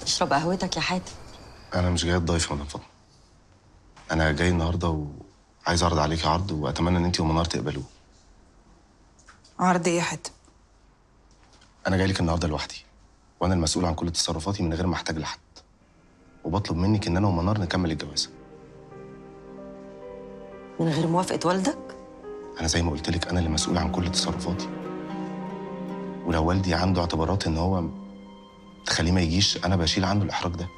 اشرب قهوتك يا حاتم انا مش جاي ضيف مدام فاطمه انا جاي النهارده وعايز اعرض عليكي عرض واتمنى ان انت ومنار تقبلوه عرض ايه يا حاتم انا جاي لك النهارده لوحدي وانا المسؤول عن كل تصرفاتي من غير ما احتاج لحد وبطلب منك ان انا ومنار نكمل الجوازه من غير موافقه والدك انا زي ما قلت لك انا اللي مسؤول عن كل تصرفاتي ولو والدي عنده اعتبارات ان هو تخليه ما يجيش انا بشيل عنه الاحراج ده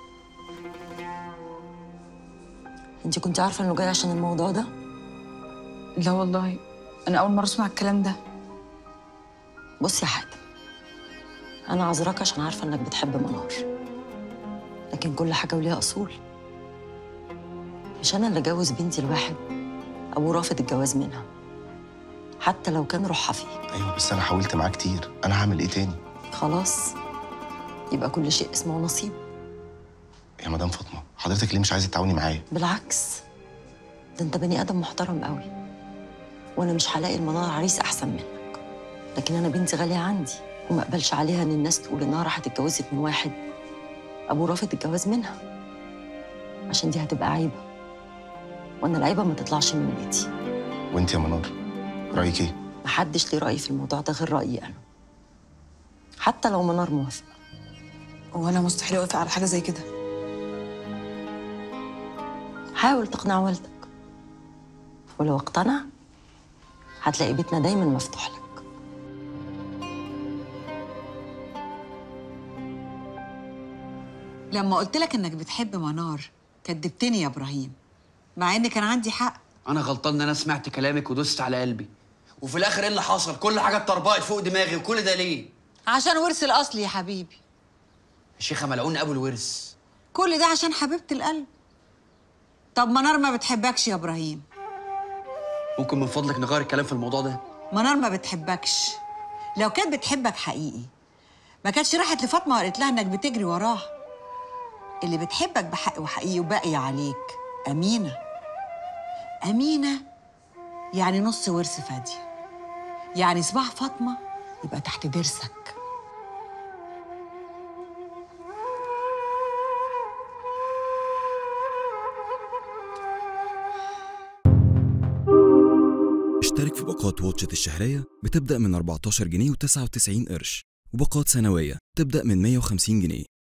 انت كنت عارفه انه جاي عشان الموضوع ده لا والله انا اول مره اسمع الكلام ده بص يا حاتم انا عذراك عشان عارفه انك بتحب منار لكن كل حاجه وليها اصول مش انا اللي جوز بنتي لواحد ابوه رافض الجواز منها حتى لو كان روحها فيه ايوه بس انا حاولت معاه كتير انا هعمل ايه تاني خلاص يبقى كل شيء اسمه نصيب يا مدام فاطمه حضرتك ليه مش عايزه تتعاوني معايا بالعكس ده انت بني ادم محترم قوي وانا مش هلاقي المنار عريس احسن منك لكن انا بنتي غاليه عندي وما اقبلش عليها ان الناس تقول انها راحت اتجوزت من واحد ابوه رافض الجواز منها عشان دي هتبقى عيبه وانا العيبه ما تطلعش من بيتي وانت يا منار رايك ايه محدش ليه راي في الموضوع ده غير رايي انا حتى لو منار موافق وانا مستحيل اوافق على حاجه زي كده حاول تقنع والدك ولو اقتنع هتلاقي بيتنا دايما مفتوح لك لما قلت لك انك بتحب منار كدبتني يا ابراهيم مع ان كان عندي حق انا غلطان ان انا سمعت كلامك ودوست على قلبي وفي الاخر ايه اللي حصل كل حاجه اتطربقت فوق دماغي وكل ده ليه عشان ورث الاصل يا حبيبي الشيخه ملعون ابو الورث كل ده عشان حبيبه القلب طب منار ما بتحبكش يا ابراهيم ممكن من فضلك نغير الكلام في الموضوع ده منار ما بتحبكش لو كانت بتحبك حقيقي ما كانتش راحت لفاطمه وقالت لها انك بتجري وراها اللي بتحبك بحق وحقيقي وباقي عليك امينه امينه يعني نص ورث فادي يعني صباح فاطمه يبقى تحت ضرسك اشترك في باقات واتشت الشهرية بتبدأ من 14 جنيه و99 قرش وباقات سنوية تبدأ من 150 جنيه